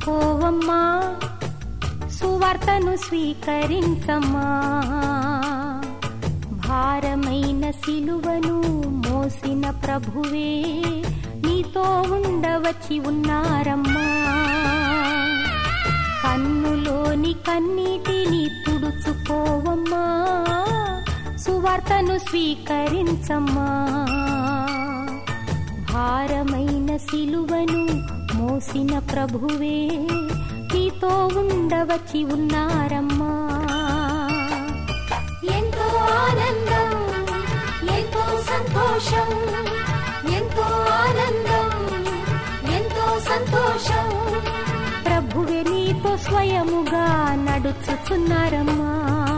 నడుచుకోవమ్మా సువార్తను స్వీకరించమ్మా భారమైన సిలువను మోసిన ప్రభువే నీతో ఉండవచ్చి ఉన్నారమ్మా కన్నులోని కన్నీటిని తుడుచుకోవమ్మా సువార్తను స్వీకరించమ్మా భారమైన సిలువను మోసిన ప్రభువే నీతో ఉండవచ్చి ఉన్నారమ్మా ఎంతో ఆనందం ఎంతో సంతోషం ఎంతో ఆనందం ఎంతో సంతోషం ప్రభువే నీతో స్వయముగా నడుచుచున్నారమ్మా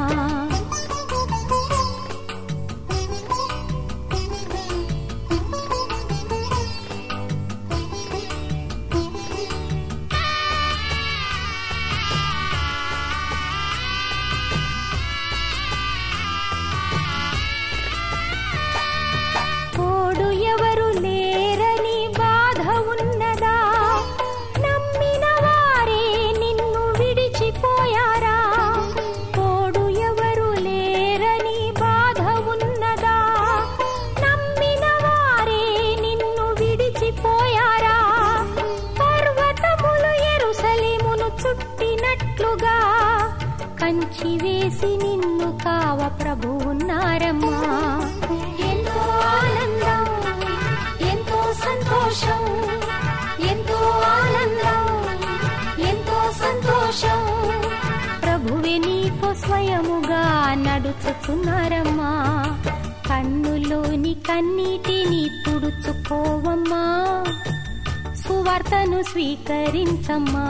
తోడు ఎవరు లేరని బాధ ఉన్నదా నమ్మిన వారే నిన్ను విడిచిపోయారా తోడు ఎవరు లేరని బాధ ఉన్నదా నమ్మిన వారే నిన్ను విడిచిపోయారా పర్వతములు ఎరుసలేమును చుట్టినట్లుగా కంచి వేసి నిన్ను కావ ప్రభు ఉన్నారమ్మా ఎంతో ఆనందం ఎంతో సంతోషం ఎంతో ఆనందం ఎంతో సంతోషం ప్రభువే నీతో స్వయముగా నడుచుచున్నారమ్మా కన్నులోని కన్నీటిని తుడుచుకోవమ్మా సువార్తను స్వీకరించమ్మా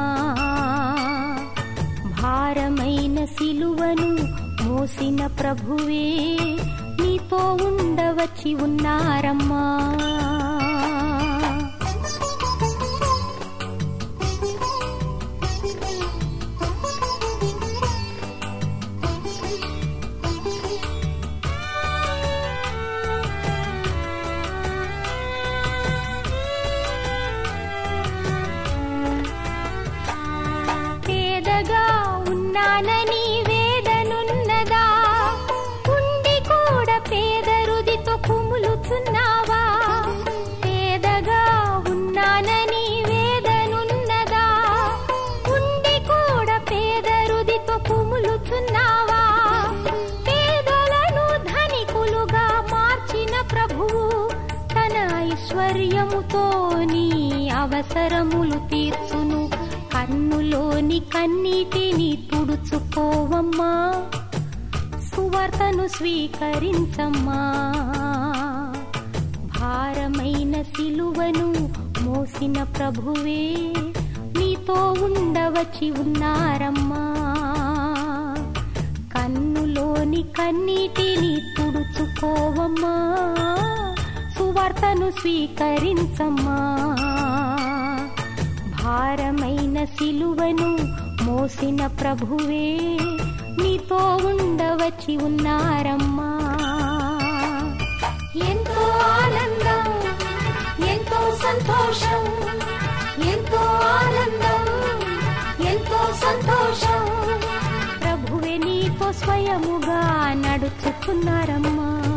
భారమైన సిలువను మోసిన ప్రభువే నీతో ఉండవచ్చి ఉన్నారమ్మా పేదగా ఉన్నానని వేదనున్నదా ఉండి కూడా పేద రుదితో కుములుచున్నావా పేదగా ఉన్నానని వేదనున్నదా ఉండి కూడా పేద రుదితో కుములుచున్నావా పేదలను ధనికులుగా మార్చిన ప్రభువు తన ఐశ్వర్యముతో నీ అవసరములు తీర్చును కన్నులోని కన్నీటిని తుడుచుకోవమ్మా సువార్తను స్వీకరించమ్మా భారమైన సిలువను మోసిన ప్రభువే నీతో ఉండవచ్చి ఉన్నారమ్మా కన్నులోని కన్నీటిని తుడుచుకోవమ్మా సువార్తను స్వీకరించమ్మా భారమైన సిలువను మోసిన ప్రభువే నీతో ఉండవచ్చి ఉన్నారమ్మా ఎంతో ఆనందం ఎంతో సంతోషం ఎంతో ఆనందం ఎంతో సంతోషం ప్రభువే నీతో స్వయముగా నడుచుకున్నారమ్మా